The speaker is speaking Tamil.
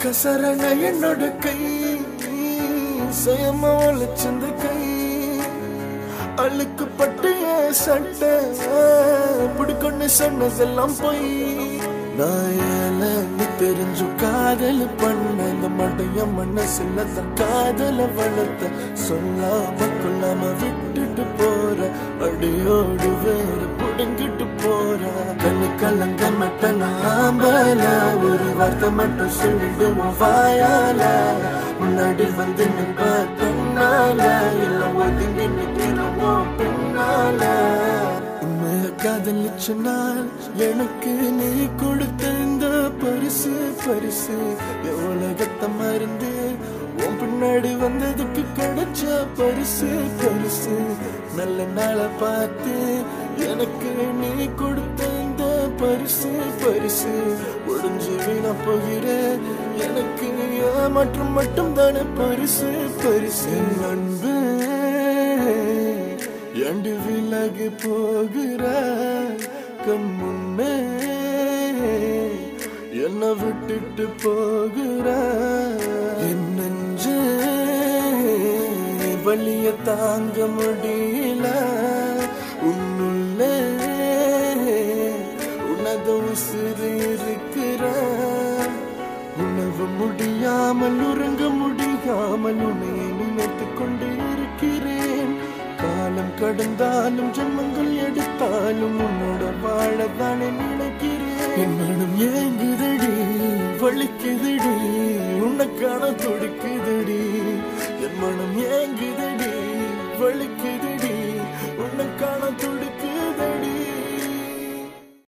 கசரண என்னோட கை சுயமா ஒழிச்சிருந்த கை அழுக்கு பட்டு என் சட்டை பிடிக்கொண்டு சொன்னதெல்லாம் போய் நான் ஏழு தெரிஞ்சு காதல் பண்ண இந்த மடைய மனசுல தான் காதல வளர்த்த சொல்லாம கொள்ளாம விட்டுட்டு போற அடியோடு வேற புடுங்கிட்டு போற கண்ணு கலங்க மட்டும் நாம்பல ஒரு வார்த்தை மட்டும் சொல்லிடுவோம் வாயால முன்னாடி வந்து நிற்ப பின்னால இல்ல ஒதுங்கி நிற்கிறோம் பின்னால உண்மைய காதலிச்ச நாள் எனக்கு நீ கொடுத்த இந்த பரிசு பரிசு உலகத்தை மருந்து உன் பின்னாடி வந்ததுக்கு கிடைச்ச பரிசு பரிசு நல்ல நாளை பார்த்து எனக்கு நீ கொடுத்த இந்த பரிசு பரிசு ஒடிஞ்சு வீணா போகிற எனக்கு ஏமாற்றம் மட்டும் தானே பரிசு பரிசு அன்பு எண்டு விலகி போகிற கண் முன்னே என்ன விட்டுட்டு போகிற என் நெஞ்சு வலிய தாங்க முடியல உன்னுள்ளே உனது உசிறு இருக்கிற உணவு முடியாமல் உறங்க முடியாமல் உன்னை நினைத்து கொண்டு இருக்கிறேன் காலம் கடந்தாலும் ஜென்மங்கள் எடுத்தாலும் உன்னோட வாழத்தானே நினைக்கிறேன் என் மனம் ஏங்குதடி வலிக்குதடி உனக்கான துடிக்குதடி என் மனம் ஏங்குதடி வலிக்குதடி உனக்கான துடி